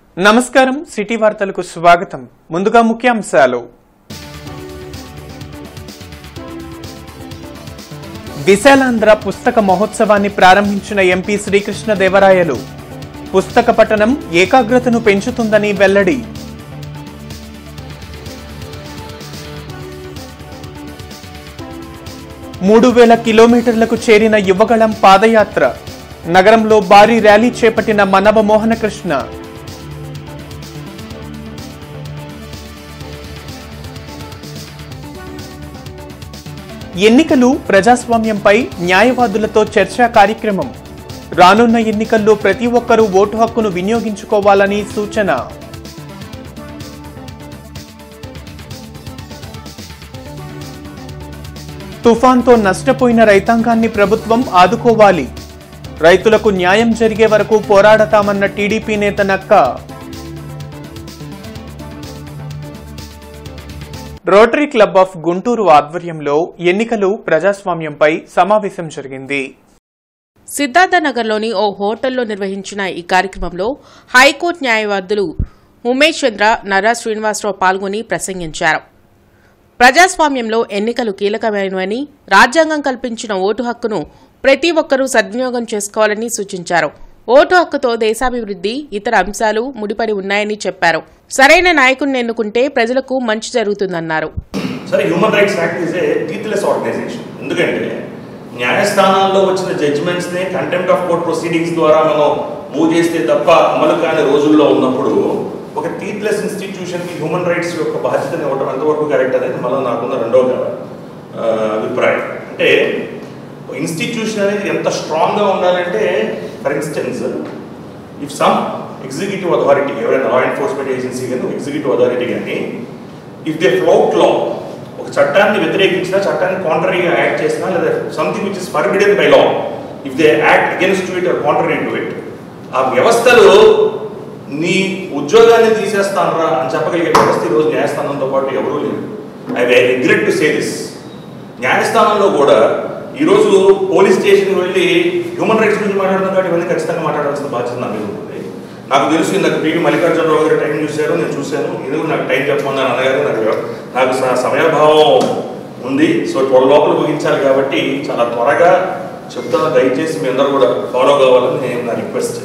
నమస్కారం సిటీ వార్తలకు స్వాగతం ముందుగా ముఖ్యాంశాలు విశాలాంధ్ర పుస్తక మహోత్సవాన్ని ప్రారంభించిన ఎంపీ శ్రీకృష్ణదేవరాయలు పుస్తక పఠనం ఏకాగ్రతను పెంచుతుందని వెల్లడి మూడు వేల కిలోమీటర్లకు చేరిన యువగళం పాదయాత్ర నగరంలో భారీ ర్యాలీ చేపట్టిన మనవ మోహనకృష్ణ ఎన్నికలు ప్రజాస్వామ్యంపై న్యాయవాదులతో చర్చా కార్యక్రమం రానున్న ఎన్నికల్లో ప్రతి ఒక్కరూ ఓటు హక్కును వినియోగించుకోవాలని సూచన తుఫాన్తో నష్టపోయిన రైతాంగాన్ని ప్రభుత్వం ఆదుకోవాలి రైతులకు న్యాయం జరిగే వరకు పోరాడతామన్న టీడీపీ నేత నక్క రోటరీ క్లబ్ ఆఫ్ గుంటూరు ఆధ్వర్యంలో ఎన్నికలు ప్రజాస్వామ్యంపై సమావేశం జరిగింది సిద్ధార్థనగర్లోని ఓ హోటల్లో నిర్వహించిన ఈ కార్యక్రమంలో హైకోర్టు న్యాయవాదులు ఉమేష్ చంద్ర నర్రా శ్రీనివాసరావు పాల్గొని ప్రసంగించారు ప్రజాస్వామ్యంలో ఎన్నికలు కీలకమైనవని రాజ్యాంగం కల్పించిన ఓటు హక్కును ప్రతి ఒక్కరూ సద్వినియోగం చేసుకోవాలని సూచించారు ఓటు హక్కుతో దేశాభివృద్ధి ఇతర అంశాలు ముడిపడి ఉన్నాయని చెప్పారు సరైన నాయకుడిని ఎన్నుకుంటే ప్రజలకు మంచి జరుగుతుందన్నారు సరే human rights act is a toothless organization ఎందుకంటే న్యాయస్థానాల్లో వచ్చిన జడ్జిమెంట్స్ని కంటెంప్ట్ ఆఫ్ కోర్ట్ ప్రొసీడింగ్స్ ద్వారా మనం మూవ్ చేస్తే తప్ప అమలు కాని రోజుల్లో ఉన్నప్పుడు ఒక టీత్లెస్ ఇన్స్టిట్యూషన్కి హ్యూమన్ రైట్స్ యొక్క బాధ్యతను ఇవ్వడం ఎంతవరకు కరెక్ట్ అనేది మళ్ళీ నాకున్న రెండవ ఆ, అభిప్రాయం అంటే ఇన్స్టిట్యూషన్ అనేది ఎంత స్ట్రాంగ్గా ఉండాలంటే for instance if some executive authority ఎవరైనా లా ఎన్ఫోర్స్మెంట్ ఏజెన్సీ కానీ ఎగ్జిక్యూటివ్ అథారిటీ కానీ ఇఫ్ దే ఫ్లౌట్ లా ఒక చట్టాన్ని వ్యతిరేకించినా చట్టాన్ని కాంట్రరీగా యాక్ట్ చేసినా లేదా something which is forbidden by law if they act against to it or contrary to it ఆ వ్యవస్థలు నీ ఉద్యోగాన్ని తీసేస్తానరా అని చెప్పగలిగే వ్యవస్థ ఈరోజు న్యాయస్థానంతో పాటు ఎవరూ లేరు I I regret to say this న్యాయస్థానంలో కూడా ఈరోజు పోలీస్ స్టేషన్కి వెళ్ళి హ్యూమన్ రైట్స్ గురించి మాట్లాడుతున్నాం కాబట్టి ఇవన్నీ ఖచ్చితంగా మాట్లాడాల్సిన బాధ్యత నా మీద ఉంటుంది నాకు తెలుసు ఇందాక పివి మల్లికార్జునరావు గారు టైం చూశారు నేను చూశాను ఎందుకు నాకు టైం చెప్పమని అన్నగారు నాకు నాకు స- సమయాభావం ఉంది సో ట్వెల్వ్ లోపల ముగించాలి కాబట్టి చాలా త్వరగా చెప్తాను దయచేసి మీ అందరూ కూడా ఫాలో కావాలని నేను నా రిక్వెస్ట్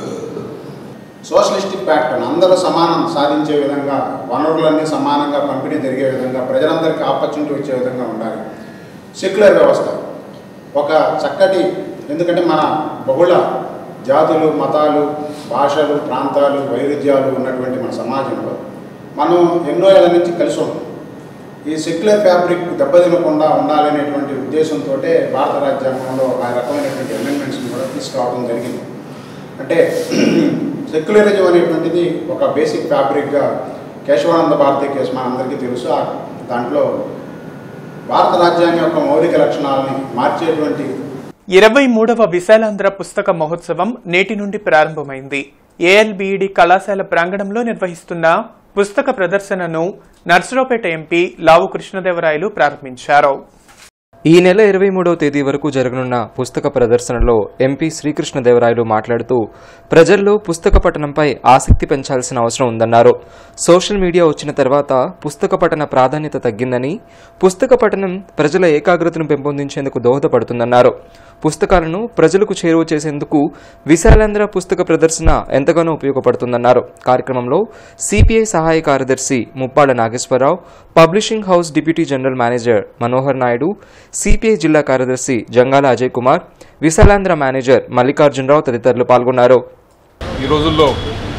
సోషలిస్టిక్ ప్యాటర్న్ అందరూ సమానం సాధించే విధంగా వనరులన్నీ సమానంగా పంపిణీ జరిగే విధంగా ప్రజలందరికీ ఆపర్చునిటీ వచ్చే విధంగా ఉండాలి సెక్యులర్ వ్యవస్థ ఒక చక్కటి ఎందుకంటే మన బహుళ జాతులు మతాలు భాషలు ప్రాంతాలు వైరుధ్యాలు ఉన్నటువంటి మన సమాజంలో మనం ఎన్నో ఏళ్ళ నుంచి కలిసి ఉన్నాం ఈ సెక్యులర్ ఫ్యాబ్రిక్ దెబ్బతినకుండా ఉండాలనేటువంటి ఉద్దేశంతో భారత రాజ్యాంగంలో ఆ రకమైనటువంటి అమెండ్మెంట్స్ని కూడా తీసుకురావడం జరిగింది అంటే సెక్యులరిజం అనేటువంటిది ఒక బేసిక్ ఫ్యాబ్రిక్గా కేశవానంద భారతి కేసు మనందరికీ తెలుసు ఆ దాంట్లో భారత రాజ్యాంగం యొక్క మౌలిక లక్షణాలని మార్చేటువంటి ఇరవై మూడవ విశాలాంధ్ర పుస్తక మహోత్సవం నేటి నుండి ప్రారంభమైంది ఏఎల్బిఈడి కళాశాల ప్రాంగణంలో నిర్వహిస్తున్న పుస్తక ప్రదర్శనను నర్సరావుపేట ఎంపీ లావు కృష్ణదేవరాయలు ప్రారంభించారు ఈ నెల ఇరవై మూడవ తేదీ వరకు జరగనున్న పుస్తక ప్రదర్శనలో ఎంపీ శ్రీకృష్ణదేవరాయలు మాట్లాడుతూ ప్రజల్లో పుస్తక పఠనంపై ఆసక్తి పెంచాల్సిన అవసరం ఉందన్నారు సోషల్ మీడియా వచ్చిన తర్వాత పుస్తక పఠన ప్రాధాన్యత తగ్గిందని పుస్తక పఠనం ప్రజల ఏకాగ్రతను పెంపొందించేందుకు దోహదపడుతుందన్నారు పుస్తకాలను ప్రజలకు చేరువ చేసేందుకు విశాలాంధ్ర పుస్తక ప్రదర్శన ఎంతగానో ఉపయోగపడుతుందన్నారు కార్యక్రమంలో సిపిఐ సహాయ కార్యదర్శి Muppalla Nageswara Rao publishing house deputy general manager Manohar Naidu CPI జిల్లా కార్యదర్శి జంగాల అజయ్ కుమార్ విశాలాంధ్ర మేనేజర్ మల్లికార్జునరావు తదితరులు పాల్గొన్నారు ఈ రోజుల్లో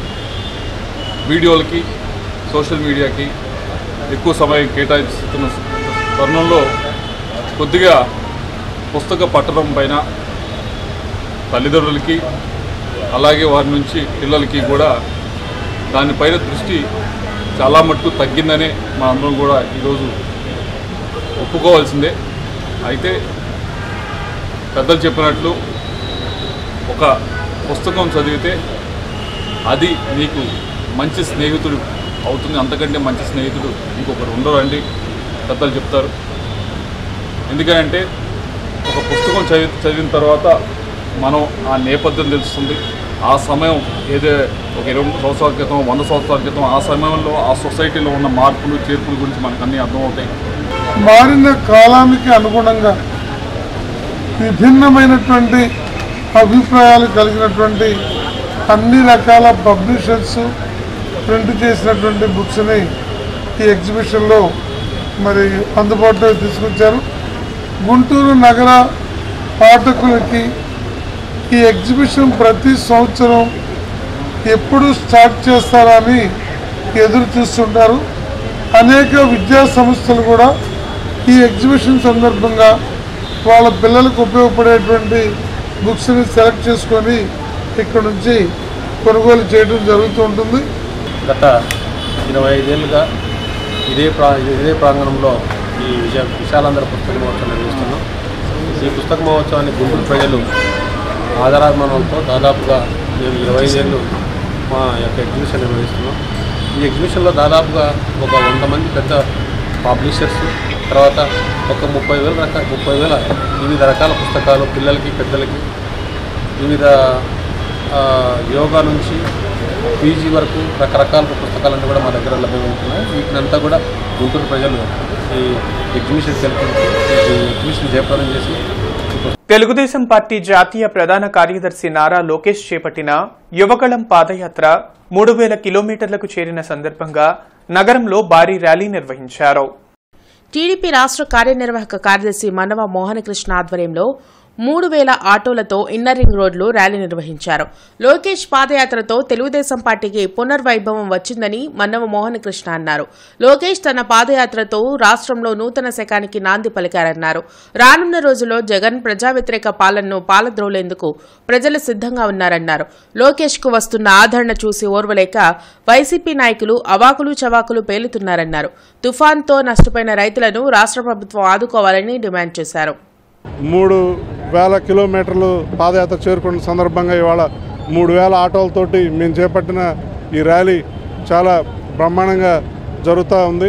వీడియోలకి సోషల్ మీడియాకి ఎక్కువ సమయం కేటాయిస్తున్న తరుణంలో కొద్దిగా పుస్తక పట్టడం పైన తల్లిదండ్రులకి అలాగే వారి నుంచి పిల్లలకి కూడా దానిపైన దృష్టి చాలా మట్టుకు తగ్గిందనే మా అందరం కూడా ఈరోజు ఒప్పుకోవాల్సిందే అయితే పెద్దలు చెప్పినట్లు ఒక పుస్తకం చదివితే అది నీకు మంచి స్నేహితుడు అవుతుంది అంతకంటే మంచి స్నేహితుడు ఇంకొకరు ఉండరు అండి పెద్దలు చెప్తారు ఎందుకంటే ఒక పుస్తకం చదివి చదివిన తర్వాత మనం ఆ నేపథ్యం తెలుస్తుంది ఆ సమయం ఏదే ఒక ఇరవై ముప్పై సంవత్సరాల క్రితం వంద సంవత్సరాల క్రితం ఆ సమయంలో ఆ సొసైటీలో ఉన్న మార్పులు చేర్పుల గురించి మనకు అన్నీ అర్థమవుతాయి మారిన కాలానికి అనుగుణంగా విభిన్నమైనటువంటి అభిప్రాయాలు కలిగినటువంటి అన్ని రకాల పబ్లిషర్స్ ప్రింట్ చేసినటువంటి బుక్స్ని ఈ ఎగ్జిబిషన్లో మరి అందుబాటులోకి తీసుకొచ్చారు గుంటూరు నగర పాఠకులకి ఈ ఎగ్జిబిషన్ ప్రతి సంవత్సరం ఎప్పుడు స్టార్ట్ చేస్తారని ఎదురు చూస్తుంటారు అనేక విద్యా సంస్థలు కూడా ఈ ఎగ్జిబిషన్ సందర్భంగా వాళ్ళ పిల్లలకు ఉపయోగపడేటువంటి బుక్స్ని సెలెక్ట్ చేసుకొని ఇక్కడ నుంచి కొనుగోలు చేయడం జరుగుతూ ఉంటుంది గత ఇరవై ఐదేళ్ళుగా ఇదే ప్రా ఇదే ప్రాంగణంలో ఈ విశా విశాలాంధ్ర పుస్తక మహోత్సవం నిర్వహిస్తున్నాం ఈ పుస్తక మహోత్సవాన్ని గుంటూరు ప్రజలు ఆధారాభిమానంతో దాదాపుగా మేము ఇరవై ఐదేళ్ళు మా యొక్క ఎగ్జిబిషన్ నిర్వహిస్తున్నాం ఈ ఎగ్జిబిషన్లో దాదాపుగా ఒక వంద మంది పెద్ద పబ్లిషర్స్ తర్వాత ఒక ముప్పై వేల రకాల ముప్పై వేల వివిధ రకాల పుస్తకాలు పిల్లలకి పెద్దలకి వివిధ ఆ, యోగా నుంచి పీజీ వరకు రకరకాల పుస్తకాలన్నీ కూడా మా దగ్గర లభ్యమవుతున్నాయి వీటినంతా కూడా గుంటూరు ప్రజలు ఈ ఎగ్జిబిషన్ సెలెక్ట్ ఈ ఎగ్జిబిషన్ జయప్రదం చేసి తెలుగుదేశం పార్టీ జాతీయ ప్రధాన కార్యదర్శి నారా లోకేష్ చేపట్టిన యువగళం పాదయాత్ర మూడు వేల కిలోమీటర్లకు చేరిన సందర్భంగా నగరంలో భారీ ర్యాలీ నిర్వహించారు టీడీపీ రాష్ట్ర కార్యనిర్వాహక కార్యదర్శి మన్నవ మోహనకృష్ణ ఆధ్వర్యంలో మూడు వేల ఆటోలతో ఇన్నర్ రింగ్ రోడ్లు ర్యాలీ నిర్వహించారు లోకేష్ పాదయాత్రతో తెలుగుదేశం పార్టీకి పునర్వైభవం వచ్చిందని మన్నవ మోహనకృష్ణ అన్నారు లోకేష్ తన పాదయాత్రతో రాష్ట్రంలో నూతన శకానికి నాంది పలికారన్నారు రానున్న రోజుల్లో జగన్ ప్రజా వ్యతిరేక పాలనను పాలద్రోలేందుకు ప్రజలు సిద్ధంగా ఉన్నారన్నారు లోకేష్ కు వస్తున్న ఆదరణ చూసి ఓర్వలేక వైసీపీ నాయకులు అవాకులు చవాకులు పేలుతున్నారన్నారు తుఫాన్తో నష్టపోయిన రైతులను రాష్ట్ర ప్రభుత్వం ఆదుకోవాలని డిమాండ్ చేశారు మూడు వేల కిలోమీటర్లు పాదయాత్ర చేరుకున్న సందర్భంగా ఇవాళ మూడు వేల ఆటోలతోటి మేము చేపట్టిన ఈ ర్యాలీ చాలా బ్రహ్మాండంగా జరుగుతూ ఉంది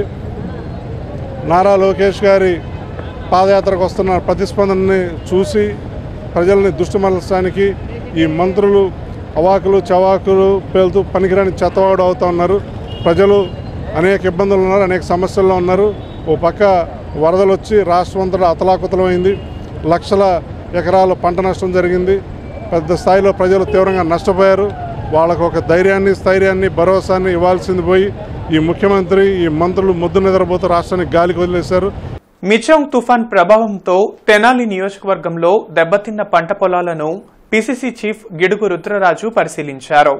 నారా లోకేష్ గారి పాదయాత్రకు వస్తున్న ప్రతిస్పందనని చూసి ప్రజల్ని దృష్టి మరల్చడానికి ఈ మంత్రులు అవాకులు చవాకులు పేలుతూ పనికిరాని చెత్తవాడు అవుతూ ఉన్నారు ప్రజలు అనేక ఇబ్బందులు ఉన్నారు అనేక సమస్యల్లో ఉన్నారు ఓ పక్క వరదలు వచ్చి రాష్ట్రం అంతటా అతలాకుతలమైంది లక్షల ఎకరాలు పంట నష్టం జరిగింది పెద్ద స్థాయిలో ప్రజలు తీవ్రంగా నష్టపోయారు వాళ్ళకు ఒక ధైర్యాన్ని స్థైర్యాన్ని భరోసాన్ని ఇవ్వాల్సింది పోయి ఈ ముఖ్యమంత్రి ఈ మంత్రులు ముద్దు నిద్రపోతూ రాష్ట్రానికి గాలికి వదిలేశారు మిచోంగ్ తుఫాన్ ప్రభావంతో తెనాలి నియోజకవర్గంలో దెబ్బతిన్న పంట పొలాలను పిసిసి చీఫ్ గిడుగు రుద్రరాజు పరిశీలించారు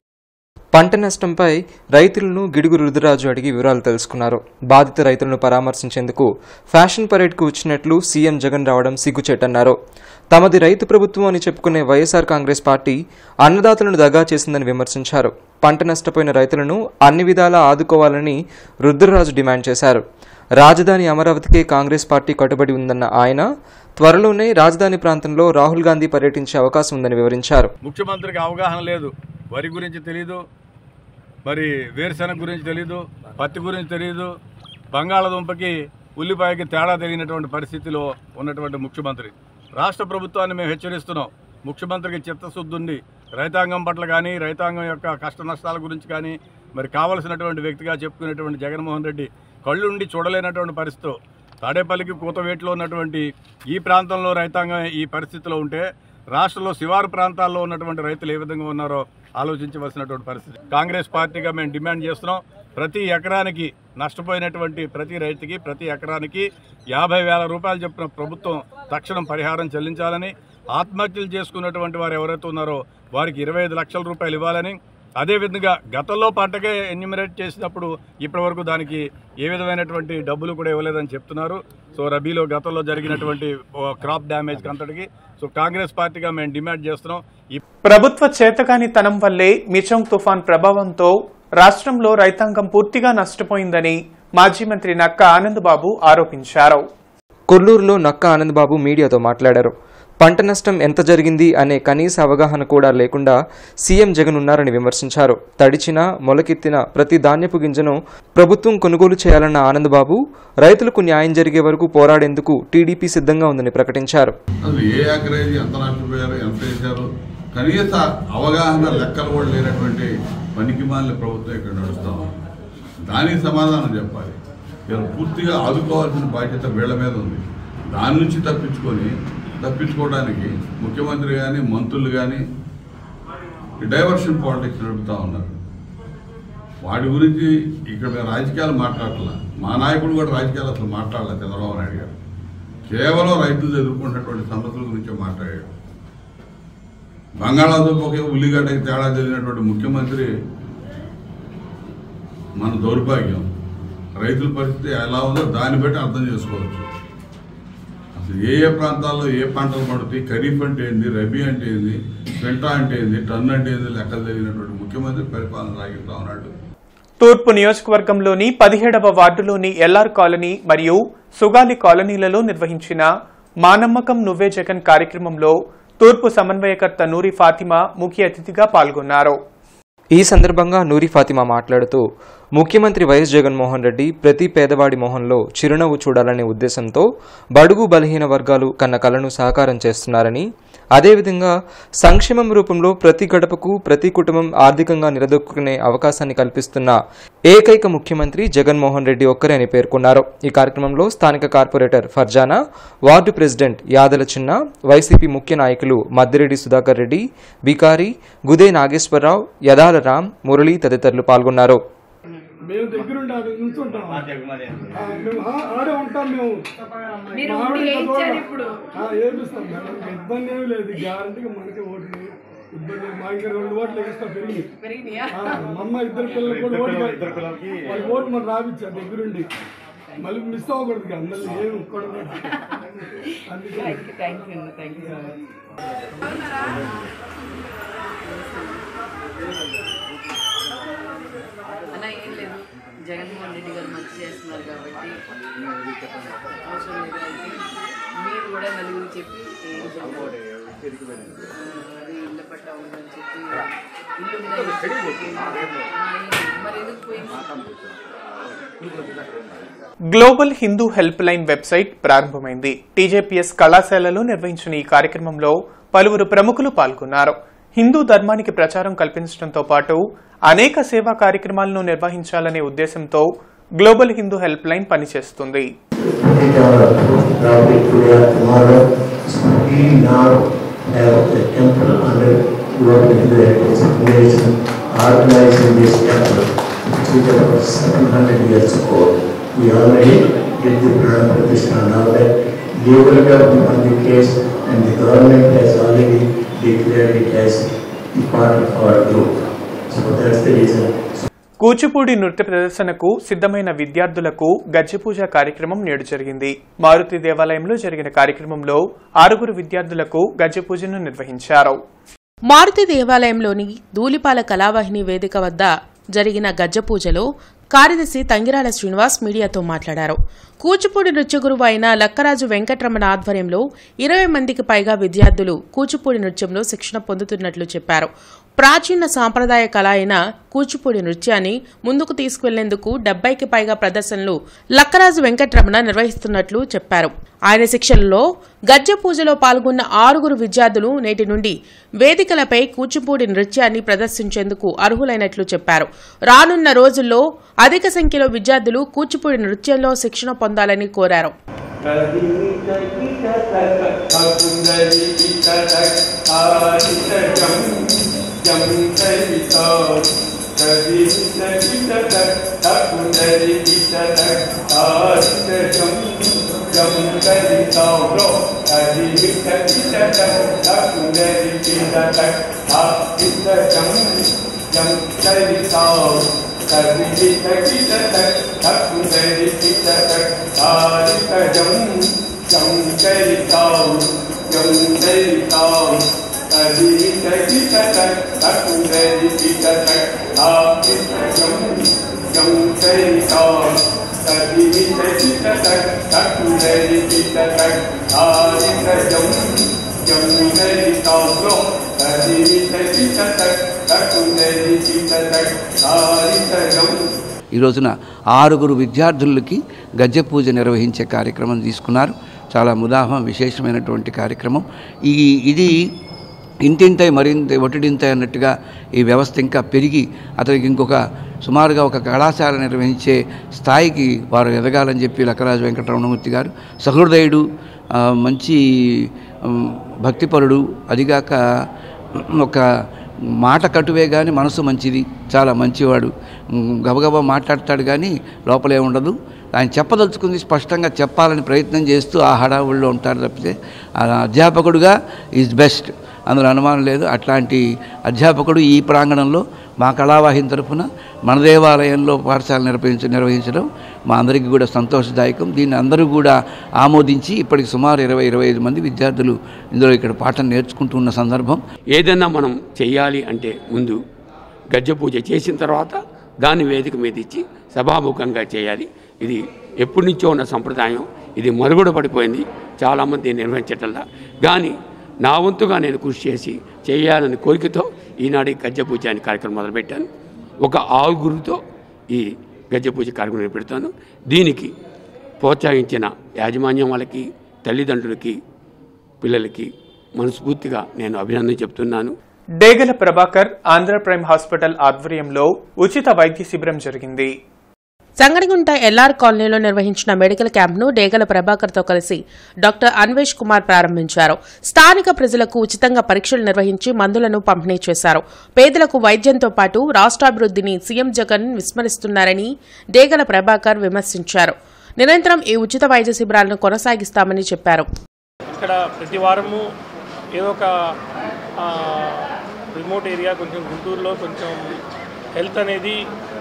పంట నష్టంపై రైతులను గిడుగు రుద్రరాజు అడిగి వివరాలు తెలుసుకున్నారు బాధిత రైతులను పరామర్శించేందుకు ఫ్యాషన్ పరేడ్కు వచ్చినట్లు సీఎం జగన్ రావడం సిగ్గుచేటన్నారు తమది రైతు ప్రభుత్వం అని చెప్పుకునే వైఎస్ఆర్ కాంగ్రెస్ పార్టీ అన్నదాతలను దగా చేసిందని విమర్శించారు పంట నష్టపోయిన రైతులను అన్ని విధాలా ఆదుకోవాలని రుద్రరాజు డిమాండ్ చేశారు రాజధాని అమరావతికే కాంగ్రెస్ పార్టీ కట్టుబడి ఉందన్న ఆయన త్వరలోనే రాజధాని ప్రాంతంలో రాహుల్ గాంధీ పర్యటించే అవకాశం ఉందని వివరించారు ముఖ్యమంత్రికి అవగాహన లేదు వరి గురించి తెలీదు మరి వేరుశెనగ గురించి తెలీదు పత్తి గురించి తెలియదు బంగాళాదుంపకి ఉల్లిపాయకి తేడా తెలియనటువంటి పరిస్థితిలో ఉన్నటువంటి ముఖ్యమంత్రి రాష్ట్ర ప్రభుత్వాన్ని మేము హెచ్చరిస్తున్నాం ముఖ్యమంత్రికి చిత్తశుద్ధి ఉంది రైతాంగం పట్ల కానీ రైతాంగం యొక్క కష్ట నష్టాల గురించి కానీ మరి కావలసినటువంటి వ్యక్తిగా చెప్పుకునేటువంటి జగన్మోహన్ రెడ్డి కళ్ళుండి చూడలేనటువంటి పరిస్థితి తాడేపల్లికి కూతవేట్లో ఉన్నటువంటి ఈ ప్రాంతంలో రైతాంగం ఈ పరిస్థితిలో ఉంటే రాష్ట్రంలో శివారు ప్రాంతాల్లో ఉన్నటువంటి రైతులు ఏ విధంగా ఉన్నారో ఆలోచించవలసినటువంటి పరిస్థితి కాంగ్రెస్ పార్టీగా మేము డిమాండ్ చేస్తున్నాం ప్రతి ఎకరానికి నష్టపోయినటువంటి ప్రతి రైతుకి ప్రతి ఎకరానికి యాభై వేల రూపాయలు చెప్పిన ప్రభుత్వం తక్షణం పరిహారం చెల్లించాలని ఆత్మహత్యలు చేసుకున్నటువంటి వారు ఎవరైతే ఉన్నారో వారికి ఇరవై ఐదు లక్షల రూపాయలు ఇవ్వాలని అదేవిధంగా గతంలో పంటకే ఎన్యూమరేట్ చేసినప్పుడు ఇప్పటివరకు దానికి ఏ విధమైనటువంటి డబ్బులు కూడా ఇవ్వలేదని చెప్తున్నారు సో రబీలో గతంలో జరిగినటువంటి ఓ క్రాప్ డ్యామేజ్ అంతటికి సో కాంగ్రెస్ పార్టీగా మేము డిమాండ్ చేస్తున్నాం ఈ ప్రభుత్వ చేతకానితనం వల్లే మిచోంగ్ తుఫాన్ ప్రభావంతో రాష్ట్రంలో రైతాంగం పూర్తిగా నష్టపోయిందని మాజీ మంత్రి నక్క ఆనందబాబు ఆరోపించారు కొల్లూరులో నక్క ఆనందబాబు మీడియాతో మాట్లాడారు పంట నష్టం ఎంత జరిగింది అనే కనీస అవగాహన కూడా లేకుండా సీఎం జగన్ ఉన్నారని విమర్శించారు తడిచిన మొలకెత్తిన ప్రతి ధాన్యపు గింజను ప్రభుత్వం కొనుగోలు చేయాలన్న ఆనందబాబు రైతులకు న్యాయం జరిగే వరకు పోరాడేందుకు టీడీపీ సిద్ధంగా ఉందని ప్రకటించారు అసలు ఏ ఎకరేజ్ ఎంత నష్టపోయారు ఎంత వేశారు కనీస అవగాహన లెక్కలు కూడా లేనటువంటి పనికిమాలిన ప్రభుత్వం ఇక్కడ నడుస్తా ఉంది దానికి సమాధానం చెప్పాలి ఇలా పూర్తిగా ఆదుకోవాల్సిన బాధ్యత వీళ్ళ మీద ఉంది దాని నుంచి తప్పించుకొని తప్పించుకోవడానికి ముఖ్యమంత్రి కానీ మంత్రులు కానీ డైవర్షన్ పాలిటిక్స్ నడుపుతా ఉన్నారు వాటి గురించి ఇక్కడ మేము రాజకీయాలు మాట్లాడట్లా మా నాయకుడు కూడా రాజకీయాలు అసలు మాట్లాడలేదు చంద్రబాబు నాయుడు గారు కేవలం రైతులు ఎదుర్కొంటున్నటువంటి సమస్యల గురించే మాట్లాడాడు బంగాళాదుంపకి ఉల్లిగడ్డకి తేడా జరిగినటువంటి ముఖ్యమంత్రి మన దౌర్భాగ్యం రైతుల పరిస్థితి ఎలా ఉందో దాన్ని బట్టి అర్థం చేసుకోవచ్చు అసలు ఏ ఏ ప్రాంతాల్లో ఏ పంటలు పండుతాయి ఖరీఫ్ అంటే ఏంది రబీ అంటే ఏంది పెంట అంటే ఏంది టన్ అంటే ఏంది లెక్కలు తెలియనటువంటి ముఖ్యమంత్రి పరిపాలన సాగిస్తా ఉన్నాడు తూర్పు నియోజకవర్గంలోని పదిహేడవ వార్డులోని ఎల్ఆర్ కాలనీ మరియు సుగాలి కాలనీలలో నిర్వహించిన మా నమ్మకం నువ్వే జగన్ కార్యక్రమంలో తూర్పు సమన్వయకర్త నూరి ఫాతిమా ముఖ్య అతిథిగా పాల్గొన్నారు ఈ సందర్భంగా నూరి ఫాతిమా మాట్లాడుతూ ముఖ్యమంత్రి వైఎస్ జగన్మోహన్ రెడ్డి ప్రతి పేదవాడి మొహంలో చిరునవ్వు చూడాలనే ఉద్దేశంతో బడుగు బలహీన వర్గాలు కన్న కలను సాకారం చేస్తున్నారని అదేవిధంగా సంక్షేమం రూపంలో ప్రతి గడపకు ప్రతి కుటుంబం ఆర్థికంగా నిలదొక్కునే అవకాశాన్ని కల్పిస్తున్న ఏకైక ముఖ్యమంత్రి జగన్మోహన్ రెడ్డి ఒక్కరే అని పేర్కొన్నారు ఈ కార్యక్రమంలో స్థానిక corporator Farzana ward president Yadala చిన్న వైసీపీ ముఖ్య నాయకులు మద్దిరెడ్డి సుధాకర్ రెడ్డి బికారి గుదే నాగేశ్వరరావు యదాల రామ్ మురళి తదితరులు పాల్గొన్నారు మేము దగ్గరుండి అది నుంచుంటాం ఆ, మేము ఆ- ఆడే ఉంటాం మేము మీరు మా ఆవిడ ఓటు ఇంకా వేయించారు చూడాలి. ఇప్పుడు. ఆ, వేపిస్తాం మేడం ఇబ్బంది ఏమి లేదు గ్యారంటీగా మనకి ఓట్లు ఇబ్బంది మా ఇంకా రెండు ఓట్లు ఎక్స్ట్రా పెరిగి పెరిగినాయా? మా అమ్మ ఇద్దరు పిల్లలు కూడా ఓటు వాళ్ళకి ఓటు మనం రాపించారు దగ్గరుండి మళ్ళీ మిస్ అవ్వకూడదు ఇక అందరినీ ఏమి ఇవ్వకూడదు అందుకే thank you thank you so much అలా ఏం లేదు జగన్మోహన్ రెడ్డి గారు మంచి చేస్తున్నారు కాబట్టి అవసరం లేదు అయితే మీరు కూడా నలుగురు చెప్పి ఏం చెప్పండి. అది ఇళ్ళ పట్ట ఉందని చెప్పి ఇల్లు ఉందని చెప్పి ఆ, మరి ఎందుకు పోయింది global Hindu help line website ప్రారంభమైంది టీజేపీఎస్ కళాశాలలో నిర్వహించిన ఈ కార్యక్రమంలో పలువురు ప్రముఖులు పాల్గొన్నారు హిందూ ధర్మానికి ప్రచారం కల్పించడంతో పాటు అనేక సేవా కార్యక్రమాలను నిర్వహించాలనే ఉద్దేశంతో గ్లోబల్ హిందూ హెల్ప్ లైన్ పనిచేస్తుంది take our topic today or tomorrow. We now have a temple under Global Hindu Heritage Foundation organizing this temple, which is about 700 years old. We already did the Pranam Pratishtha and all that. Legal government on the case and the government has already declared it as the part of our group. So that's the reason. Kuchipudi నృత్య ప్రదర్శనకు సిద్ధమైన విద్యార్థులకు గజ్జె పూజ కార్యక్రమం నేడు జరిగింది మారుతి దేవాలయంలో జరిగిన కార్యక్రమంలో ఆరుగురు విద్యార్థులకు గజ్జె పూజను నిర్వహించారు మారుతి దేవాలయంలోని ధూళిపాల కళావాహిని వేదిక వద్ద జరిగిన గజ్జ పూజలో కార్యదర్శి తంగిరాల శ్రీనివాస్ మీడియాతో మాట్లాడారు కూచిపూడి నృత్య గురువు అయిన లక్కరాజు వెంకటరమణ ఆధ్వర్యంలో ఇరవై మందికి పైగా విద్యార్థులు కూచిపూడి నృత్యంలో శిక్షణ పొందుతున్నట్లు చెప్పారు ప్రాచీన సాంప్రదాయ కళ అయిన కూచిపూడి నృత్యాన్ని ముందుకు తీసుకువెళ్లేందుకు డెబ్బైకి పైగా ప్రదర్శనలు లక్కరాజు వెంకటరమణ నిర్వహిస్తున్నట్లు చెప్పారు ఆయన శిక్షణలో గజ్జె పూజలో పాల్గొన్న ఆరుగురు విద్యార్థులు నేటి నుండి వేదికలపై కూచిపూడి నృత్యాన్ని ప్రదర్శించేందుకు అర్హులైనట్లు చెప్పారు రానున్న రోజుల్లో అధిక సంఖ్యలో విద్యార్థులు కూచిపూడి నృత్యంలో శిక్షణ పొందాలని కోరారు ఈ రోజున ఆరుగురు విద్యార్థులకి గజ్జె పూజ నిర్వహించే కార్యక్రమం తీసుకున్నారు చాలా ముదాహం విశేషమైనటువంటి కార్యక్రమం ఈ ఇది ఇంతింతై మరింత ఒటిడింతై అన్నట్టుగా ఈ వ్యవస్థ ఇంకా పెరిగి అతనికి ఇంకొక సుమారుగా ఒక కళాశాల నిర్వహించే స్థాయికి వారు ఎదగాలని చెప్పి లక్కరాజు వెంకటరమణమూర్తి గారు సహృదయుడు ఆ, మంచి ఉమ్, భక్తిపరుడు అదిగాక ఒక మాట కటువే కానీ మనసు మంచిది చాలా మంచివాడు ఉమ్, గబగబా మాట్లాడతాడు కానీ లోపలే ఉండదు ఆయన చెప్పదలుచుకుంది స్పష్టంగా చెప్పాలని ప్రయత్నం చేస్తూ ఆ హడావుల్లో ఉంటారు తప్పితే ఆ అధ్యాపకుడుగా ఈజ్ బెస్ట్ అందులో అనుమానం లేదు అట్లాంటి అధ్యాపకుడు ఈ ప్రాంగణంలో మా కళావాహిని తరఫున మన దేవాలయంలో పాఠశాల నిర్వహించ నిర్వహించడం మా అందరికీ కూడా సంతోషదాయకం దీన్ని అందరూ కూడా ఆమోదించి ఇప్పటికి సుమారు ఇరవై ఇరవై ఐదు మంది విద్యార్థులు ఇందులో ఇక్కడ పాఠం నేర్చుకుంటున్న సందర్భం ఏదైనా మనం చెయ్యాలి అంటే ముందు గజ్జ పూజ చేసిన తర్వాత దాన్ని వేదిక మీద ఇచ్చి సభాముఖంగా చేయాలి ఇది ఎప్పటి నుంచో ఉన్న సంప్రదాయం ఇది మరుగుడ పడిపోయింది చాలామంది దీన్ని నిర్వహించటల్లా కానీ నా వంతుగా నేను కృషి చేసి చేయాలని కోరికతో ఈనాడు ఈ గజ్జ పూజ అనే కార్యక్రమం మొదలుపెట్టాను ఒక ఆరుగురితో ఈ గజ్జ పూజ కార్యక్రమం పెడతాను దీనికి ప్రోత్సహించిన యాజమాన్యం వాళ్ళకి తల్లిదండ్రులకి పిల్లలకి మనస్ఫూర్తిగా నేను అభినందన చెప్తున్నాను డేగల ప్రభాకర్ ఆంధ్ర ప్రైమ్ హాస్పిటల్ ఆధ్వర్యంలో ఉచిత వైద్య శిబిరం జరిగింది సంగడిగుంట ఎల్ఆర్ కాలనీలో నిర్వహించిన మెడికల్ క్యాంప్ను డేగల ప్రభాకర్తో కలిసి డాక్టర్ అన్వేష్ కుమార్ ప్రారంభించారు స్థానిక ప్రజలకు ఉచితంగా పరీక్షలు నిర్వహించి మందులను పంపిణీ చేశారు పేదలకు వైద్యంతో పాటు రాష్ట్రాభివృద్ధిని సీఎం జగన్ విస్మరిస్తున్నారని డేగల ప్రభాకర్ విమర్శించారు నిరంతరం ఈ ఉచిత వైద్య శిబిరాలను కొనసాగిస్తామని చెప్పారు ఇక్కడ ప్రతి వారము ఏదో ఒక ఆ, రిమోట్ ఏరియా కొంచెం గుంటూరులో కొంచెం హెల్త్ అనేది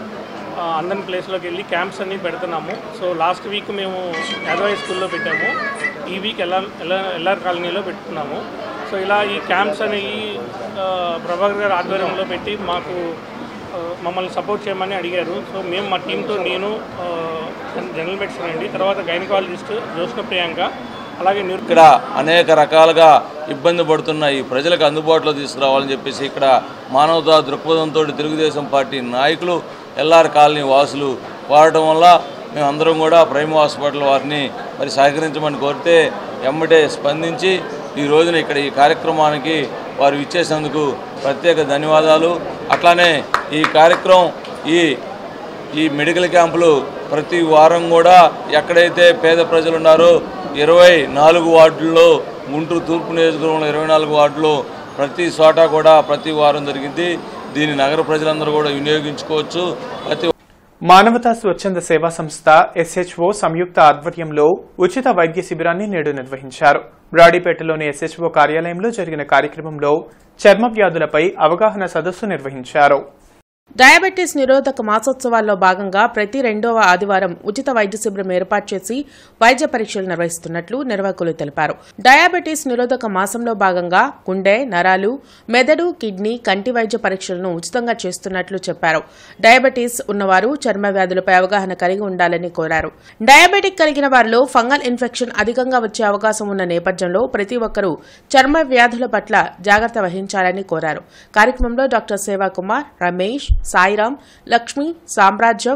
ఆ, అందని ప్లేస్లోకి వెళ్ళి క్యాంప్స్ అన్ని పెడుతున్నాము సో లాస్ట్ వీక్ మేము యాదవాయి స్కూల్లో పెట్టాము ఈ వీక్ ఎల్ఆర్ ఎల్ఆర్ ఎల్ఆర్ కాలనీలో పెట్టుకున్నాము సో ఇలా ఈ క్యాంప్స్ అనేవి ఆ, ప్రభాకర్ గారి ఆధ్వర్యంలో పెట్టి మాకు ఆ, మమ్మల్ని సపోర్ట్ చేయమని అడిగారు సో మేము మా టీంతో నేను ఆ, జనరల్ మెడిసిన్ అండి తర్వాత గైనకాలజిస్ట్ జ్యోత్స్న ప్రియాంక అలాగే నిర్ ఇక్కడ అనేక రకాలుగా ఇబ్బంది పడుతున్న ఈ ప్రజలకు అందుబాటులో తీసుకురావాలని చెప్పేసి ఇక్కడ మానవతా దృక్పథంతో తెలుగుదేశం పార్టీ నాయకులు ఎల్ఆర్ కాలనీ వాసులు వాడటం వల్ల మేమందరం కూడా ప్రైమ్ హాస్పిటల్ వారిని మరి సహకరించమని కోరితే ఎమ్మటే స్పందించి ఈ రోజున ఇక్కడ ఈ కార్యక్రమానికి వారు ఇచ్చేసినందుకు ప్రత్యేక ధన్యవాదాలు అట్లానే ఈ కార్యక్రమం ఈ ఈ మెడికల్ క్యాంపులు ప్రతి వారం కూడా ఎక్కడైతే పేద ప్రజలు ఉన్నారో ఇరవై నాలుగు వార్డుల్లో గుంటూరు తూర్పు నియోజకవర్గంలో ఇరవై నాలుగు వార్డులో ప్రతి చోట కూడా ప్రతి వారం జరిగింది దీన్ని నగర ప్రజలందరూ కూడా వినియోగించుకోవచ్చు ప్రతి మానవతా స్వచ్ఛంద సేవా సంస్థ ఎస్హెచ్ఓ సంయుక్త ఆధ్వర్యంలో ఉచిత వైద్య శిబిరాన్ని నేడు నిర్వహించారు బ్రాడీపేటలోని ఎస్హెచ్ఓ కార్యాలయంలో జరిగిన కార్యక్రమంలో చర్మ వ్యాధులపై అవగాహన సదస్సు నిర్వహించారు డయాబెటీస్ నిరోధక మాసోత్సవాల్లో భాగంగా ప్రతి రెండవ ఆదివారం ఉచిత వైద్య శిబిరం ఏర్పాటు చేసి వైద్య పరీక్షలు నిర్వహిస్తున్నట్లు నిర్వాహకులు తెలిపారు డయాబెటీస్ నిరోధక మాసంలో భాగంగా గుండె నరాలు మెదడు కిడ్నీ కంటి వైద్య పరీక్షలను ఉచితంగా చేస్తున్నట్లు చెప్పారు డయాబెటీస్ ఉన్నవారు చర్మ వ్యాధులపై అవగాహన కలిగి ఉండాలని కోరారు డయాబెటిక్ కలిగిన వారిలో ఫంగల్ ఇన్ఫెక్షన్ అధికంగా వచ్చే అవకాశం ఉన్న నేపథ్యంలో ప్రతి ఒక్కరూ చర్మ వ్యాధుల పట్ల జాగ్రత్త వహించాలని కోరారు కార్యక్రమంలో డాక్టర్ సేవాకుమార్ రమేష్ సాయిరాం లక్ష్మి సామ్రాజ్యం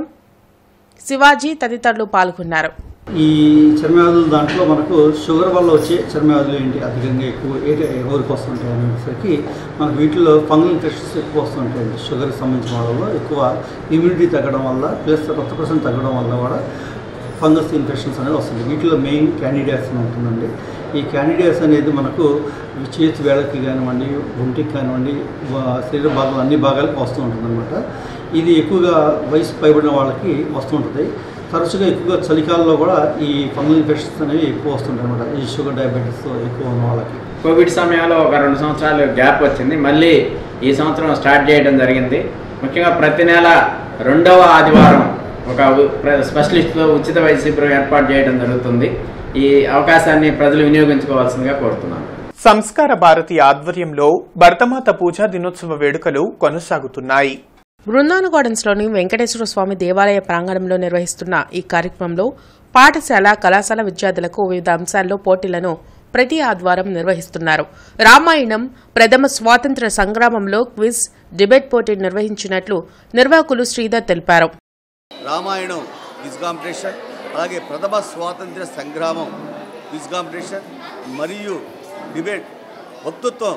శివాజీ తదితరులు పాల్గొన్నారు ఈ చర్మవ్యాధులు దాంట్లో మనకు షుగర్ వల్ల వచ్చే చర్మవ్యాధులు ఏంటి అధికంగా ఎక్కువ ఏ ఎవరికి వస్తుంటాయి అనేసరికి మనకు వీటిలో ఫంగల్ ఇన్ఫెక్షన్స్ ఎక్కువ వస్తుంటాయండి షుగర్కి సంబంధించిన వాళ్ళలో ఎక్కువ ఇమ్యూనిటీ తగ్గడం వల్ల ప్లస్ రక్త ప్రసరణ తగ్గడం వల్ల కూడా ఫంగస్ ఇన్ఫెక్షన్స్ అనేది వస్తుంది వీటిలో మెయిన్ క్యాండిడియాస్ అని ఉంటుందండి ఈ క్యాండిడియాస్ అనేది మనకు చేతి వేళకి కానివ్వండి ఒంటికి కానివ్వండి వా- శరీర భాగం అన్ని భాగాలకు వస్తూ ఉంటుంది ఇది ఎక్కువగా వయసు పైబడిన వాళ్ళకి వస్తూ ఉంటుంది తరచుగా ఎక్కువగా చలికాలంలో కూడా ఈ ఫంగల్ ఇన్ఫెక్షన్స్ అనేవి ఎక్కువ వస్తుంటాయి అనమాట ఈ షుగర్ డయాబెటీస్ ఎక్కువ ఉన్న వాళ్ళకి కోవిడ్ సమయంలో ఒక రెండు సంవత్సరాలు గ్యాప్ వచ్చింది మళ్ళీ ఈ సంవత్సరం స్టార్ట్ చేయడం జరిగింది ముఖ్యంగా ప్రతి నెల రెండవ ఆదివారం ఒక ఉ- ప్ర- స్పెషలిస్ట్తో ఉచిత వైద్య శిబిరం ఏర్పాటు చేయడం జరుగుతుంది ఈ అవకాశాన్ని ప్రజలు వినియోగించుకోవాల్సిందిగా కోరుతున్నాను సంస్కార భారతి ఆధ్వర్యంలో భరతమాత పూజా దినోత్సవ వేడుకలు కొనసాగుతున్నాయి బృందావన గార్డెన్స్లోని వెంకటేశ్వర స్వామి దేవాలయ ప్రాంగణంలో నిర్వహిస్తున్న ఈ కార్యక్రమంలో పాఠశాల కళాశాల విద్యార్థులకు వివిధ అంశాల్లో పోటీలను ప్రతి ఆదివారం నిర్వహిస్తున్నారు రామాయణం ప్రథమ స్వాతంత్ర సంగ్రామంలో క్విజ్ డిబేట్ పోటీ నిర్వహించినట్లు నిర్వాహకులు శ్రీధర్ తెలిపారు రామాయణం క్విజ్ కాంపిటీషన్ అలాగే ప్రథమ స్వాతంత్ర సంగ్రామం క్విజ్ కాంపిటీషన్ మరియు డిబేట్ వక్తృత్వం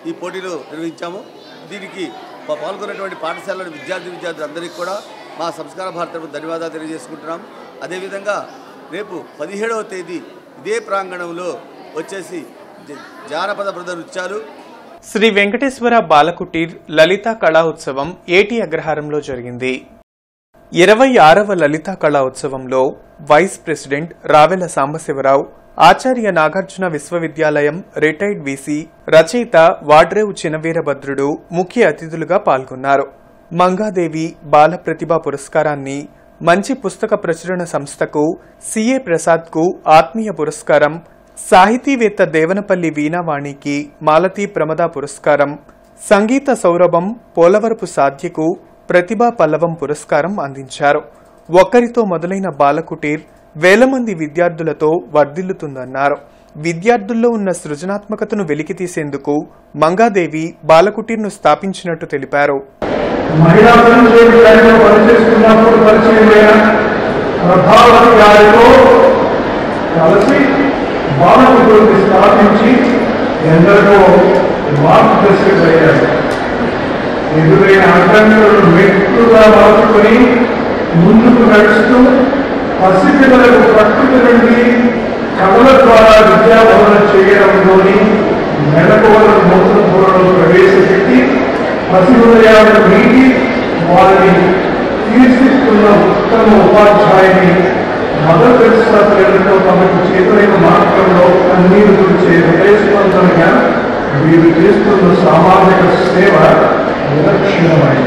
ఈ పోటీలు నిర్వహించాము దీనికి పా- పాల్గొన్నటువంటి పాఠశాలల విద్యార్థి విద్యార్థులందరికీ కూడా మా సంస్కార భారత తరపున ధన్యవాదాలు తెలియజేసుకుంటున్నాం అదేవిధంగా రేపు పదిహేడవ తేదీ ఇదే ప్రాంగణంలో వచ్చేసి జ- జానపద బృంద నృత్యాలు శ్రీ వెంకటేశ్వర బాలకుటీర్ లలితా కళా ఉత్సవం ఏటి అగ్రహారంలో జరిగింది ఇరవై ఆరవ లలితా కళా ఉత్సవంలో వైస్ ప్రెసిడెంట్ రావెల సాంబశివరావు ఆచార్య నాగార్జున విశ్వవిద్యాలయం రిటైర్డ్ వీసీ రచయిత వాడ్రేవు చినవీరభద్రుడు ముఖ్య అతిథులుగా పాల్గొన్నారు మంగాదేవి బాల ప్రతిభా పురస్కారాన్ని మంచి పుస్తక ప్రచురణ సంస్థకు సిఏ ప్రసాద్కు ఆత్మీయ పురస్కారం సాహితీవేత్త దేవనపల్లి వీణావాణికి మాలతీ ప్రమద పురస్కారం సంగీత సౌరభం పోలవరపు సాధ్యకు ప్రతిభా పల్లవం పురస్కారం అందించారు ఒక్కరితో మొదలైన బాలకుటీర్ వేల మంది విద్యార్థులతో వర్ధిల్లుతుందన్నారు విద్యార్థుల్లో ఉన్న సృజనాత్మకతను వెలికితీసేందుకు మంగాదేవి బాలకుటీర్ను స్థాపించినట్టు తెలిపారు మహిళా సంక్షేమ శాఖలో పనిచేస్తున్నప్పుడు పరిచయమైన ప్రభావతి గారితో కలిసి బాలకుడిని స్థాపించి ఎందరికో మార్గదర్శకులయ్యారు ఎదురైన అడ్డంకులను మెట్టుగా మార్చుకొని ముందుకు నడుస్తూ పసిపిల్లలకు ప్రకృతి నుండి కళల ద్వారా విద్యాబోధన చేయడంలోని మెలకువల నూతన పొరలో ప్రవేశపెట్టి పసి హృదయాలను మీటి వారిని తీర్చిస్తున్న ఉత్తమ ఉపాధ్యాయుని మదర్ తెరిసా పిల్లలతో తమకు చేతులైన మార్గంలో కన్నీరు తుడిచే హృదయస్పందనగా వీరు చేస్తున్న సామాజిక సేవ విలక్షణమైనది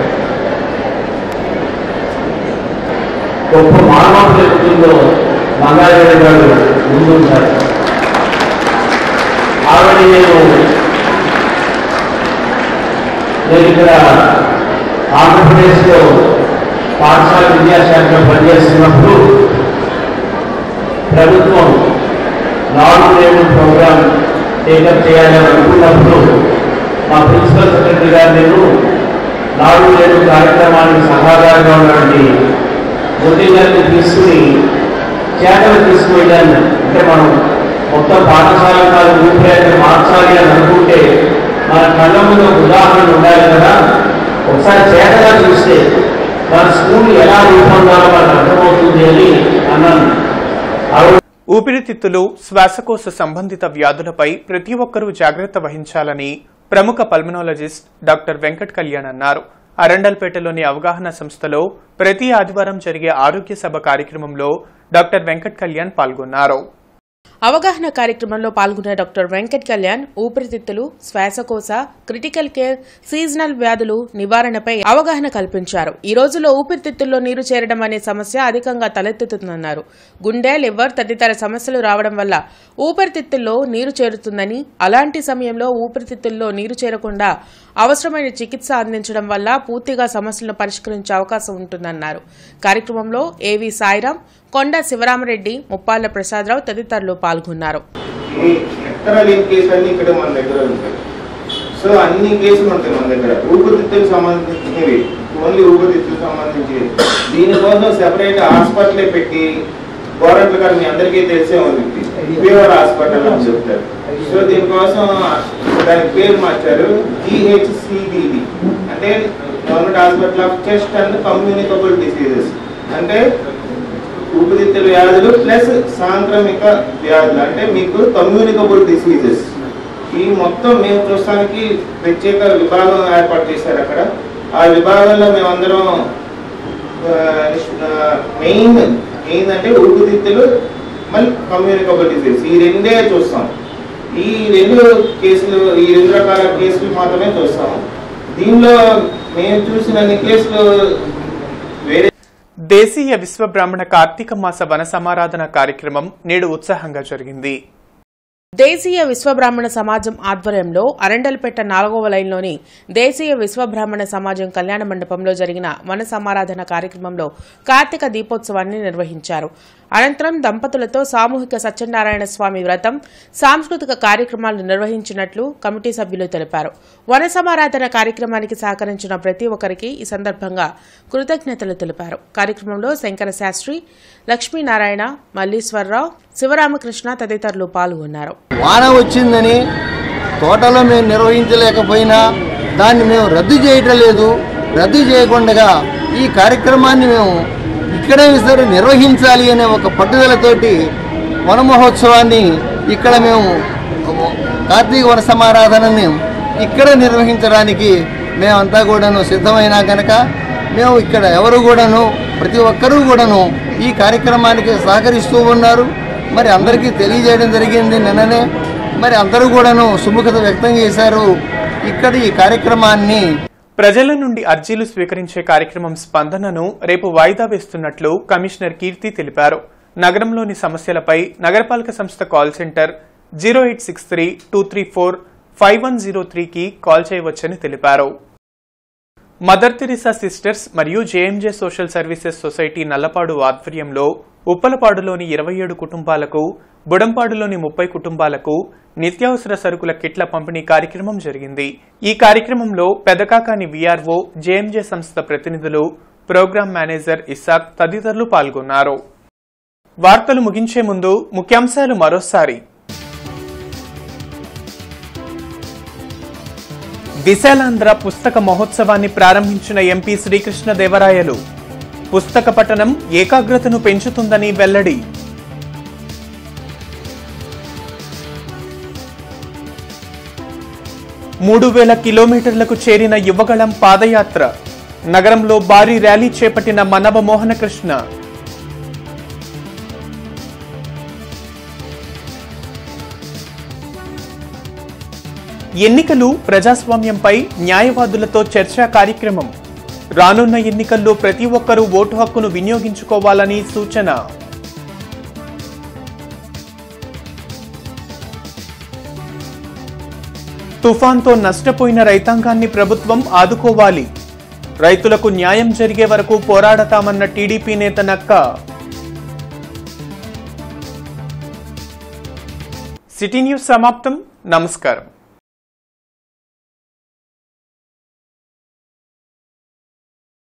గొప్ప మానవ చరిత్రలో మంగారెడ్డి గారు ముందుంటారు ఆవిడ నేను నేను ఇక్కడ ఆంధ్రప్రదేశ్లో పాఠశాల విద్యాశాఖలో పనిచేస్తున్నప్పుడు ప్రభుత్వం నాలుగు నేడు ప్రోగ్రాం టేకప్ చేయాలని అనుకున్నప్పుడు మా ప్రిన్సిపల్ సెక్రటరీ గారు నేను నాలుగు నేడు కార్యక్రమానికి సహాయంగా ఉన్నటువంటి మోదీ గారిని తీసుకుని చేతలు తీసుకువెళ్ళాను అంటే మనం మొత్తం పాఠశాల కాదు రూపురేఖ మార్చాలి అని అనుకుంటే మన కళ్ళ ముందు ఒక ఉదాహరణ ఉండాలి కదా ఒకసారి చేతగా చూస్తే మన స్కూల్ ఎలా రూపొందాలో మనకు అర్థమవుతుంది అని అన్నాను ఆవిడ ఊపిరితిత్తులు శ్వాసకోశ సంబంధిత వ్యాధులపై ప్రతి ఒక్కరూ జాగ్రత్త వహించాలని ప్రముఖ పల్మనాలజిస్ట్ డాక్టర్ వెంకట్ కళ్యాణ్ అన్నారు అరండల్పేటలోని అవగాహన సంస్థలో ప్రతి ఆదివారం జరిగే ఆరోగ్య సభ కార్యక్రమంలో డాక్టర్ వెంకట్ కళ్యాణ్ పాల్గొన్నారు అవగాహన కార్యక్రమంలో పాల్గొన్న డాక్టర్ వెంకట్ కళ్యాణ్ ఊపిరితిత్తులు శ్వాసకోశ క్రిటికల్ కేర్ సీజనల్ వ్యాధులు నివారణపై అవగాహన కల్పించారు ఈ రోజుల్లో ఊపిరితిత్తుల్లో నీరు చేరడం అనే సమస్య అధికంగా తలెత్తుతుందన్నారు గుండె లివర్ తదితర సమస్యలు రావడం వల్ల ఊపిరితిత్తుల్లో నీరు చేరుతుందని అలాంటి సమయంలో ఊపిరితిత్తుల్లో నీరు చేరకుండా అవసరమైన చికిత్స అందించడం వల్ల పూర్తిగా సమస్యలను పరిష్కరించే అవకాశం ఉంటుందన్నారు కార్యక్రమంలో ఏవి సాయిరాం కొండ శివరామరెడ్డి ముప్పాళ్ల ప్రసాదరావు తదితరులు పాల్గొన్నారు ఈ ఎక్కడ లేని కేసులు అన్ని ఇక్కడ మన దగ్గర ఉంటాయి సో అన్ని కేసులు ఉంటాయి మన దగ్గర ఊపిరితిత్తులకు సంబంధించినవి ఓన్లీ ఊపిరితిత్తులకు సంబంధించి దీనికోసం సెపరేట్ హాస్పిటలే పెట్టి గవర్నమెంట్ గారు మీ అందరికీ తెలిసే ఉంది ఫీవర్ హాస్పిటల్ అని చెప్తారు సో దీనికోసం దానికి పేరు మార్చారు జిహెచ్సిడిడి అంటే government hospital of chest and communicable diseases అంటే ఊపిరితిత్తుల వ్యాధులు ప్లస్ సాంక్రమిక వ్యాధులు అంటే మీకు కమ్యూనికబుల్ డిసీజెస్ ఈ మొత్తం మేము ప్రస్తుతానికి ప్రత్యేక విభాగం ఏర్పాటు చేశారు అక్కడ ఆ విభాగంలో మేమందరం మెయిన్ ఏంటంటే ఊపిరితిత్తులు మళ్ళీ కమ్యూనికబుల్ డిసీజ్ ఈ రెండే చూస్తాం ఈ రెండు కేసులు ఈ రెండు రకాల కేసులు మాత్రమే చూస్తాం దీనిలో మేము చూసిన అన్ని కేసులు వేరే దేశీయ విశ్వబ్రాహ్మణ కార్తీక మాస వన సమారాధన కార్యక్రమం నేడు ఉత్సాహంగా జరిగింది దేశీయ విశ్వబ్రాహ్మణ సమాజం ఆధ్వర్యంలో అరండల్పేట నాలుగవ లైన్లోని దేశీయ విశ్వబ్రాహ్మణ సమాజం కళ్యాణ మండపంలో జరిగిన వన సమారాధన కార్యక్రమంలో కార్తీక దీపోత్సవాన్ని నిర్వహించారు అనంతరం దంపతులతో సామూహిక సత్యనారాయణ స్వామి వ్రతం సాంస్కృతిక కార్యక్రమాలు నిర్వహించినట్లు కమిటీ సభ్యులు తెలిపారు వన సమారాధన కార్యక్రమానికి సహకరించిన ప్రతి ఒక్కరికి ఈ సందర్భంగా కృతజ్ఞతలు తెలిపారు కార్యక్రమంలో శంకర శాస్త్రి లక్ష్మీనారాయణ మల్లీశ్వరరావు శివరామకృష్ణ తదితరులు పాల్గొన్నారు వాన వచ్చిందని తోటలో మేము నిర్వహించలేకపోయినా దాన్ని మేము రద్దు చేయటం లేదు రద్దు చేయకుండా ఈ కార్యక్రమాన్ని మేము ఇక్కడే సరే నిర్వహించాలి అనే ఒక పట్టుదలతోటి వన మహోత్సవాన్ని ఇక్కడ మేము కార్తీక వన సమారాధనని ఇక్కడ నిర్వహించడానికి మేమంతా కూడాను సిద్ధమైనా కనుక మేము ఇక్కడ ఎవరు కూడాను ప్రతి ఒక్కరూ కూడాను ఈ కార్యక్రమానికి సహకరిస్తూ ఉన్నారు మరి అందరికీ తెలియజేయడం జరిగింది నిన్ననే మరి అందరూ కూడాను సుముఖత వ్యక్తం చేశారు ఇక్కడ ఈ కార్యక్రమాన్ని ప్రజల నుండి అర్జీలు స్వీకరించే కార్యక్రమం స్పందనను రేపు వాయిదా వేస్తున్నట్లు కమిషనర్ కీర్తి తెలిపారు నగరంలోని సమస్యలపై నగరపాలక సంస్థ call centre zero eight six three two three four five one zero త్రీకి కాల్ చేయవచ్చని తెలిపారు మదర్ తెరిసా సిస్టర్స్ మరియు JMJ social services society Nallapadu ఆధ్వర్యంలో ఉప్పలపాడులోని ఇరవై ఏడు కుటుంబాలకు బుడంపాడులోని ముప్పై కుటుంబాలకు నిత్యావసర సరుకుల కిట్ల పంపిణీ కార్యక్రమం జరిగింది ఈ కార్యక్రమంలో పెదకాకాని విఆర్ఓ జేఎంజే సంస్థ ప్రతినిధులు ప్రోగ్రాం మేనేజర్ ఇసాక్ తదితరులు పాల్గొన్నారు వార్తలు ముగించే ముందు ముఖ్యాంశాలు మరోసారి విశాలాంధ్ర పుస్తక మహోత్సవాన్ని ప్రారంభించిన ఎంపీ శ్రీకృష్ణదేవరాయలు పుస్తక పఠనం ఏకాగ్రతను పెంచుతుందని వెల్లడి మూడు వేల కిలోమీటర్లకు చేరిన యువగళం పాదయాత్ర నగరంలో భారీ ర్యాలీ చేపట్టిన మనవ మోహనకృష్ణ ఎన్నికలు ప్రజాస్వామ్యంపై న్యాయవాదులతో చర్చా కార్యక్రమం రానున్న ఎన్నికల్లో ప్రతి ఒక్కరూ ఓటు హక్కును వినియోగించుకోవాలని సూచన తుఫాన్తో నష్టపోయిన రైతాంగాన్ని ప్రభుత్వం ఆదుకోవాలి రైతులకు న్యాయం జరిగే వరకు పోరాడతామన్న టీడీపీ నేత నక్క సిటీ న్యూస్ సమాప్తం నమస్కారం